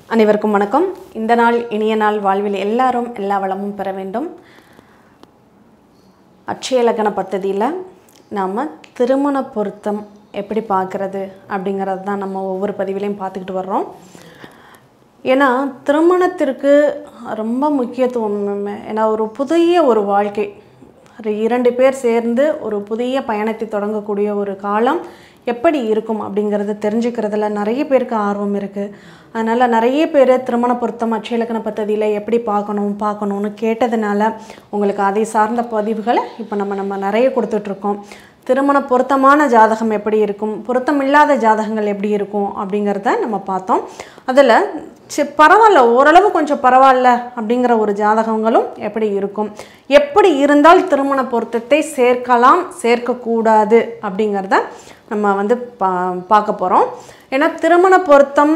அனைவருக்கும் வணக்கம் இந்த நாள் இனிய நாள் வாழ்வில் எல்லாரும் எல்லா வளமும் பெற வேண்டும் அட்சய லக்ன பദ്ധதியில் நாம் திருமண பொருத்தம் எப்படி பார்க்குறது அப்படிங்கிறது தான் நம்ம ஒவ்வொரு பதிவிலையும் பார்த்துக்கிட்டு வர்றோம் ஏன்னா திருமணத்திற்கு ரொம்ப முக்கியத்துவம் ஏன்னா ஒரு புதிய ஒரு வாழ்க்கை ஒரு இரண்டு பேர் சேர்ந்து ஒரு புதிய பயணத்தை தொடங்கக்கூடிய ஒரு காலம் எப்படி இருக்கும் அப்படிங்கிறத தெரிஞ்சுக்கிறதுல நிறைய பேருக்கு ஆர்வம் இருக்குது அதனால் நிறைய பேர் திருமண பொருத்தம் அட்சயலக்கண பദ്ധதியில் எப்படி பார்க்கணும் பார்க்கணும்னு கேட்டதுனால உங்களுக்கு அதை சார்ந்த பதிவுகளை இப்போ நம்ம நம்ம நிறைய கொடுத்துட்ருக்கோம் திருமண பொருத்தமான ஜாதகம் எப்படி இருக்கும் பொருத்தமில்லாத ஜாதகங்கள் எப்படி இருக்கும் அப்படிங்கிறத நம்ம பார்த்தோம் அதில் சி பரவாயில்ல ஓரளவு கொஞ்சம் பரவாயில்ல அப்படிங்கிற ஒரு ஜாதகங்களும் எப்படி இருக்கும் எப்படி இருந்தால் திருமண பொருத்தத்தை சேர்க்கலாம் சேர்க்கக்கூடாது அப்படிங்கிறத நம்ம வந்து பா பார்க்க போகிறோம் ஏன்னா திருமண பொருத்தம்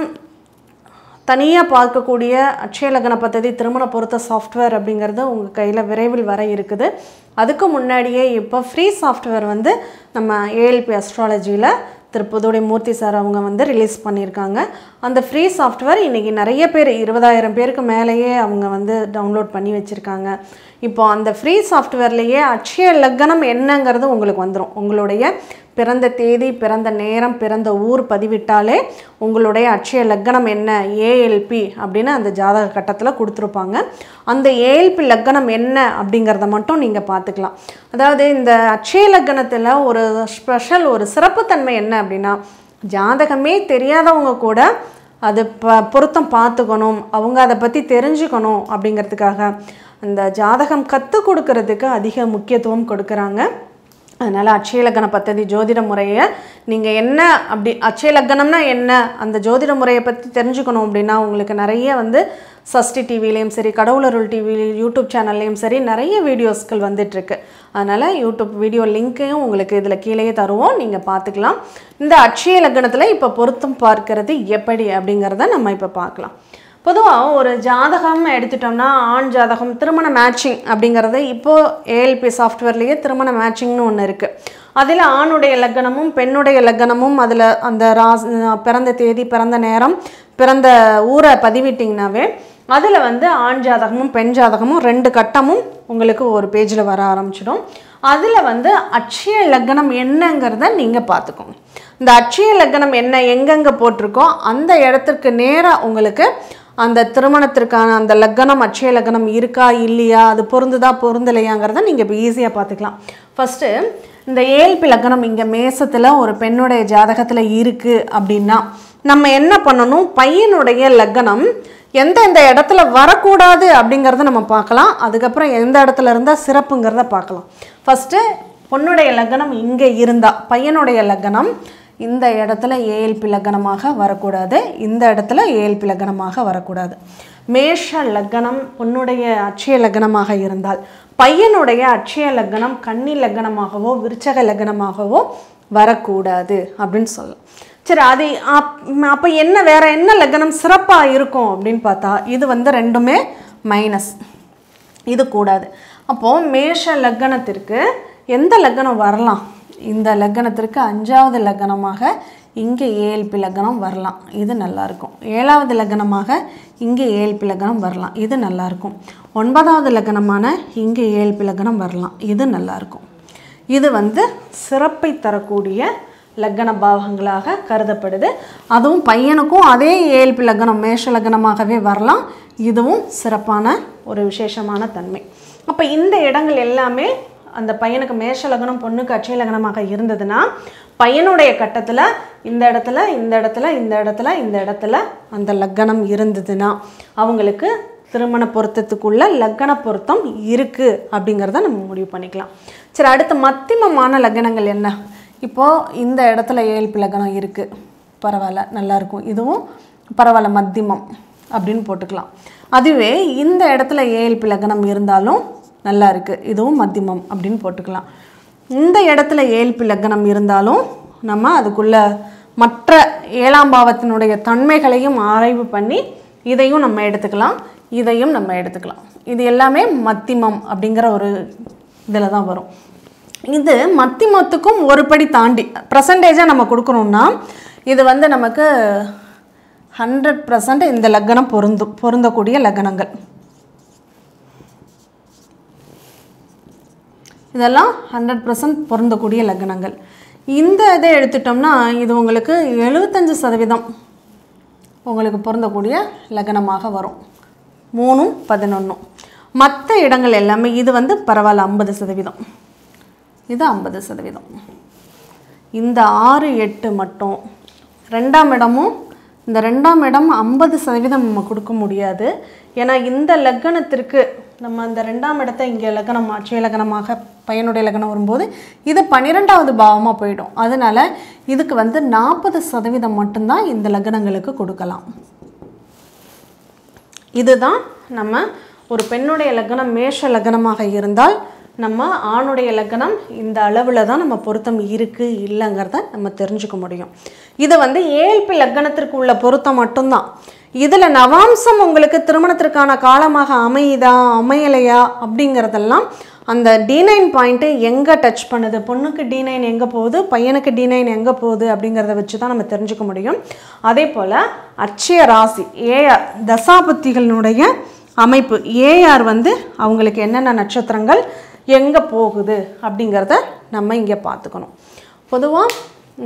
தனியாக பார்க்கக்கூடிய அட்சயலக்ன பദ്ധதி திருமண பொருத்த சாஃப்ட்வேர் அப்படிங்கிறது உங்கள் கையில் விரைவில் வர இருக்குது அதுக்கு முன்னாடியே இப்போ ஃப்ரீ சாஃப்ட்வேர் வந்து நம்ம ஏஎல்பி அஸ்ட்ராலஜியில் திரு புதுடை மூர்த்தி சார் அவங்க வந்து ரிலீஸ் பண்ணியிருக்காங்க அந்த ஃப்ரீ சாஃப்ட்வேர் இன்றைக்கி நிறைய பேர் இருபதாயிரம் பேருக்கு மேலேயே அவங்க வந்து டவுன்லோட் பண்ணி வச்சுருக்காங்க இப்போ அந்த ஃப்ரீ சாஃப்ட்வேர்லேயே அட்சய லக்னம் என்னங்கிறது உங்களுக்கு வந்துடும் உங்களுடைய பிறந்த தேதி பிறந்த நேரம் பிறந்த ஊர் பதிவிட்டாலே உங்களுடைய அட்சய லக்னம் என்ன ஏஎல்பி அப்படின்னு அந்த ஜாதக கட்டத்தில் கொடுத்துருப்பாங்க அந்த ஏஎல்பி லக்னம் என்ன அப்படிங்கிறத மட்டும் நீங்கள் பார்த்துக்கலாம் அதாவது இந்த அட்சய லக்னத்தில் ஒரு ஸ்பெஷல் ஒரு சிறப்புத்தன்மை என்ன அப்படின்னா ஜாதகமே தெரியாதவங்க கூட அது ப பொருத்தம் பார்த்துக்கணும் அவங்க அதை பற்றி தெரிஞ்சுக்கணும் அப்படிங்கிறதுக்காக அந்த ஜாதகம் கற்றுக் கொடுக்கறதுக்கு அதிக முக்கியத்துவம் கொடுக்குறாங்க அதனால் அட்சயலக்கண பദ്ധதி ஜோதிட முறையை நீங்கள் என்ன அப்படி அட்சயலக்கணம்னா என்ன அந்த ஜோதிட முறையை பற்றி தெரிஞ்சுக்கணும் அப்படின்னா உங்களுக்கு நிறைய வந்து சஷ்டி டிவிலையும் சரி கடவுளருள் டிவி யூடியூப் சேனல்லையும் சரி நிறைய வீடியோஸ்கள் வந்துட்டுருக்கு அதனால் யூடியூப் வீடியோ லிங்க்கையும் உங்களுக்கு இதில் கீழேயே தருவோம் நீங்கள் பார்த்துக்கலாம் இந்த அட்சய லக்னத்தில் இப்போ பொருத்தம் பார்க்கறது எப்படி அப்படிங்கிறத நம்ம இப்போ பார்க்கலாம் பொதுவாக ஒரு ஜாதகம் எடுத்துட்டோம்னா ஆண் ஜாதகம் திருமண மேட்சிங் அப்படிங்கிறது இப்போது ஏஎல்பி சாஃப்ட்வேர்லேயே திருமண மேட்சிங்னு ஒன்று இருக்குது அதில் ஆணுடைய லக்னமும் பெண்ணுடைய லக்னமும் அதில் அந்த ராஸ் பிறந்த தேதி பிறந்த நேரம் பிறந்த ஊரை பதிவிட்டிங்கனாவே அதில் வந்து ஆண் ஜாதகமும் பெண் ஜாதகமும் ரெண்டு கட்டமும் உங்களுக்கு ஒரு பேஜில் வர ஆரம்பிச்சிடும் அதில் வந்து அட்சய லக்னம் என்னங்கிறத நீங்கள் பார்த்துக்கோங்க இந்த அட்சய லக்னம் என்ன எங்கெங்கே போட்டிருக்கோ அந்த இடத்துக்கு நேராக உங்களுக்கு அந்த திருமணத்திற்கான அந்த லக்னம் அட்சய லக்னம் இருக்கா இல்லையா அது பொருந்துதா பொருந்தலையாங்கிறத நீங்கள் இப்போ ஈஸியாக பார்த்துக்கலாம் ஃபஸ்ட்டு இந்த ஏழ்பி லக்னம் இங்கே மேசத்தில் ஒரு பெண்ணுடைய ஜாதகத்தில் இருக்குது அப்படின்னா நம்ம என்ன பண்ணணும் பையனுடைய லக்னம் எந்தெந்த இடத்துல வரக்கூடாது அப்படிங்கிறத நம்ம பார்க்கலாம் அதுக்கப்புறம் எந்த இடத்துல இருந்தால் சிறப்புங்கிறத பார்க்கலாம் ஃபஸ்ட்டு பொண்ணுடைய லக்னம் இங்கே இருந்தால் பையனுடைய லக்னம் இந்த இடத்துல ஏஎல்பி லக்னமாக வரக்கூடாது இந்த இடத்துல ஏஎல்பி லக்னமாக வரக்கூடாது மேஷ லக்னம் பொண்ணுடைய அட்சய லக்னமாக இருந்தால் பையனுடைய அட்சய லக்னம் கன்னி லக்னமாகவோ விருச்சக லக்னமாகவோ வரக்கூடாது அப்படின்னு சொல்லலாம் சரி அது அப் அப்போ என்ன வேற என்ன லக்னம் சிறப்பாக இருக்கும் அப்படின்னு பார்த்தா இது வந்து ரெண்டுமே மைனஸ் இது கூடாது அப்போது மேஷ லக்னத்திற்கு எந்த லக்னம் வரலாம் இந்த லக்னத்திற்கு அஞ்சாவது லக்னமாக இங்கே ஏஎல்பி லக்னம் வரலாம் இது நல்லாயிருக்கும் ஏழாவது லக்னமாக இங்கே ஏஎல்பி லக்னம் வரலாம் இது நல்லாயிருக்கும் ஒன்பதாவது லக்னமான இங்கே ஏஎல்பி லக்னம் வரலாம் இது நல்லாயிருக்கும் இது வந்து சிறப்பை தரக்கூடிய லக்ன பாவங்களாக கருதப்படுது அதுவும் பையனுக்கும் அதே ஏஎல்பி லக்னம் மேஷ லக்னமாகவே வரலாம் இதுவும் சிறப்பான ஒரு விசேஷமான தன்மை அப்போ இந்த இடங்கள் எல்லாமே அந்த பையனுக்கு மேஷ லக்னம் பொண்ணுக்கு அட்சய லக்னமாக இருந்ததுன்னா பையனுடைய கட்டத்தில் இந்த இடத்துல இந்த இடத்துல இந்த இடத்துல இந்த இடத்துல அந்த லக்னம் இருந்ததுன்னா அவங்களுக்கு திருமண பொருத்தத்துக்குள்ள லக்ன பொருத்தம் இருக்குது அப்படிங்கிறத நம்ம முடிவு பண்ணிக்கலாம் சரி அடுத்து மத்திமமான லக்னங்கள் என்ன இப்போது இந்த இடத்துல ஏழ்பி லக்னம் இருக்குது பரவாயில்ல நல்லாயிருக்கும் இதுவும் பரவாயில்ல மத்திமம் அப்படின்னு போட்டுக்கலாம் அதுவே இந்த இடத்துல ஏஎல்பி லக்னம் இருந்தாலும் நல்லா இருக்குது இதுவும் மத்தியமம் அப்படின்னு போட்டுக்கலாம் இந்த இடத்துல ஏழ்பி லக்னம் இருந்தாலும் நம்ம அதுக்குள்ள மற்ற ஏழாம் பாவத்தினுடைய தன்மைகளையும் ஆராய்வு பண்ணி இதையும் நம்ம எடுத்துக்கலாம் இதையும் நம்ம எடுத்துக்கலாம் இது எல்லாமே மத்திமம் அப்படிங்கிற ஒரு இதில் தான் வரும் இது மத்திமத்துக்கும் ஒரு படி தாண்டி ப்ரெசன்டேஜாக நம்ம கொடுக்கணும்னா இது வந்து நமக்கு ஹண்ட்ரட் பர்சன்ட் இந்த லக்னம் பொருந்தும் பொருந்தக்கூடிய லக்னங்கள் இதெல்லாம் ஹண்ட்ரட் பர்சன்ட் பொருந்தக்கூடிய லக்னங்கள் இந்த இதை எடுத்துட்டோம்னா இது உங்களுக்கு எழுபத்தஞ்சு சதவீதம் உங்களுக்கு பொருந்தக்கூடிய லக்னமாக வரும் மூணும் பதினொன்றும் மற்ற இடங்கள் எல்லாமே இது வந்து பரவாயில்ல ஐம்பது சதவீதம் இது ஐம்பது சதவீதம் இந்த ஆறு எட்டு மட்டும் ரெண்டாம் இடமும் இந்த ரெண்டாம் இடம் ஐம்பது சதவீதம் நம்ம கொடுக்க முடியாது ஏன்னா இந்த லக்னத்திற்கு நம்ம இந்த ரெண்டாம் இடத்தை இங்கே லக்னம் அட்சய லக்னமாக பையனுடைய லக்னம் வரும்போது இது பன்னிரெண்டாவது பாவமாக போயிடும் அதனால இதுக்கு வந்து நாற்பது சதவீதம் மட்டும்தான் இந்த லக்னங்களுக்கு கொடுக்கலாம் இதுதான் நம்ம ஒரு பெண்ணுடைய லக்னம் மேஷ லக்னமாக இருந்தால் நம்ம ஆணுடைய லக்னம் இந்த அளவில் தான் நம்ம பொருத்தம் இருக்குது இல்லைங்கிறத நம்ம தெரிஞ்சுக்க முடியும் இது வந்து ஏழ்பி லக்னத்திற்கு உள்ள பொருத்தம் மட்டும்தான் இதில் நவாம்சம் உங்களுக்கு திருமணத்திற்கான காலமாக அமையுதா அமையலையா அப்படிங்கிறதெல்லாம் அந்த டி நைன் பாயிண்ட்டு எங்கே டச் பண்ணுது பொண்ணுக்கு டி நைன் எங்கே போகுது பையனுக்கு டி நைன் எங்கே போகுது அப்படிங்கிறத வச்சு தான் நம்ம தெரிஞ்சுக்க முடியும் அதே போல் அட்சய ராசி ஏஆர் தசாபுத்திகளினுடைய அமைப்பு ஏஆர் வந்து அவங்களுக்கு என்னென்ன நட்சத்திரங்கள் எங்கே போகுது அப்படிங்கிறத நம்ம இங்கே பார்த்துக்கணும் பொதுவாக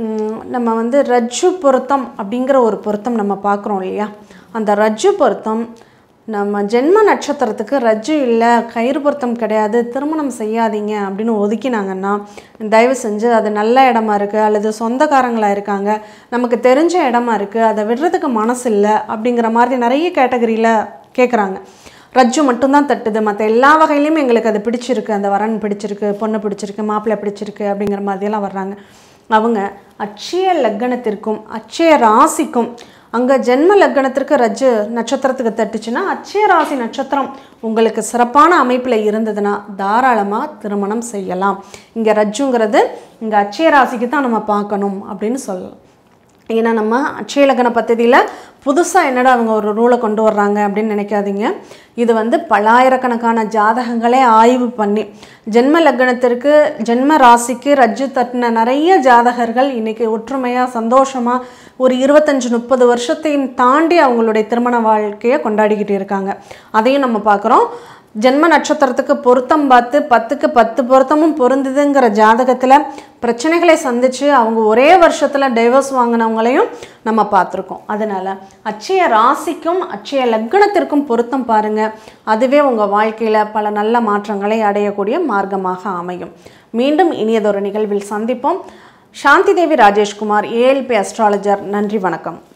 நம்ம வந்து ரஜ்ஜு பொருத்தம் அப்படிங்கிற ஒரு பொருத்தம் நம்ம பார்க்குறோம் இல்லையா அந்த ரஜ்ஜு பொருத்தம் நம்ம ஜென்ம நட்சத்திரத்துக்கு ரஜ்ஜு இல்லை கயிறு பொருத்தம் கிடையாது திருமணம் செய்யாதீங்க அப்படின்னு ஒதுக்கினாங்கன்னா தயவு செஞ்சு அது நல்ல இடமா இருக்குது அல்லது சொந்தக்காரங்களாக இருக்காங்க நமக்கு தெரிஞ்ச இடமா இருக்குது அதை விடுறதுக்கு மனசு இல்லை அப்படிங்கிற மாதிரி நிறைய கேட்டகரியில் கேட்குறாங்க ரஜ்ஜு மட்டும்தான் தட்டுது மற்ற எல்லா வகையிலையும் எங்களுக்கு அது பிடிச்சிருக்கு அந்த வரன் பிடிச்சிருக்கு பொண்ணு பிடிச்சிருக்கு மாப்பிள்ளை பிடிச்சிருக்கு அப்படிங்கிற மாதிரியெல்லாம் வர்றாங்க அவங்க அட்சய லக்னத்திற்கும் அட்சய ராசிக்கும் அங்கே ஜென்ம லக்னத்திற்கு ரஜ்ஜு நட்சத்திரத்துக்கு தட்டுச்சுன்னா அட்சய ராசி நட்சத்திரம் உங்களுக்கு சிறப்பான அமைப்பில் இருந்ததுன்னா தாராளமாக திருமணம் செய்யலாம் இங்கே ரஜ்ஜுங்கிறது இங்கே அட்சய ராசிக்கு தான் நம்ம பார்க்கணும் அப்படின்னு சொல்லலாம் ஏன்னா நம்ம அட்சயலக்கண பദ്ധதியில் புதுசாக என்னடா அவங்க ஒரு ரூலை கொண்டு வர்றாங்க அப்படின்னு நினைக்காதீங்க இது வந்து பல்லாயிரக்கணக்கான ஜாதகங்களே ஆய்வு பண்ணி ஜென்ம லக்னத்திற்கு ஜென்ம ராசிக்கு ரஜ்ஜு தட்டின நிறைய ஜாதகர்கள் இன்றைக்கி ஒற்றுமையாக சந்தோஷமாக ஒரு இருபத்தஞ்சு முப்பது வருஷத்தையும் தாண்டி அவங்களுடைய திருமண வாழ்க்கையை கொண்டாடிக்கிட்டு இருக்காங்க அதையும் நம்ம பார்க்குறோம் ஜென்ம நட்சத்திரத்துக்கு பொருத்தம் பார்த்து பத்துக்கு பத்து பொருத்தமும் பொருந்துதுங்கிற ஜாதகத்தில் பிரச்சனைகளை சந்தித்து அவங்க ஒரே வருஷத்தில் டைவர்ஸ் வாங்கினவங்களையும் நம்ம பார்த்துருக்கோம் அதனால் அச்சய ராசிக்கும் அச்சய லக்னத்திற்கும் பொருத்தம் பாருங்கள் அதுவே உங்கள் வாழ்க்கையில் பல நல்ல மாற்றங்களை அடையக்கூடிய மார்க்கமாக அமையும் மீண்டும் இனியதொரு நிகழ்வில் சந்திப்போம் சாந்தி தேவி ராஜேஷ்குமார் ஏஎல்பி அஸ்ட்ராலஜர் நன்றி வணக்கம்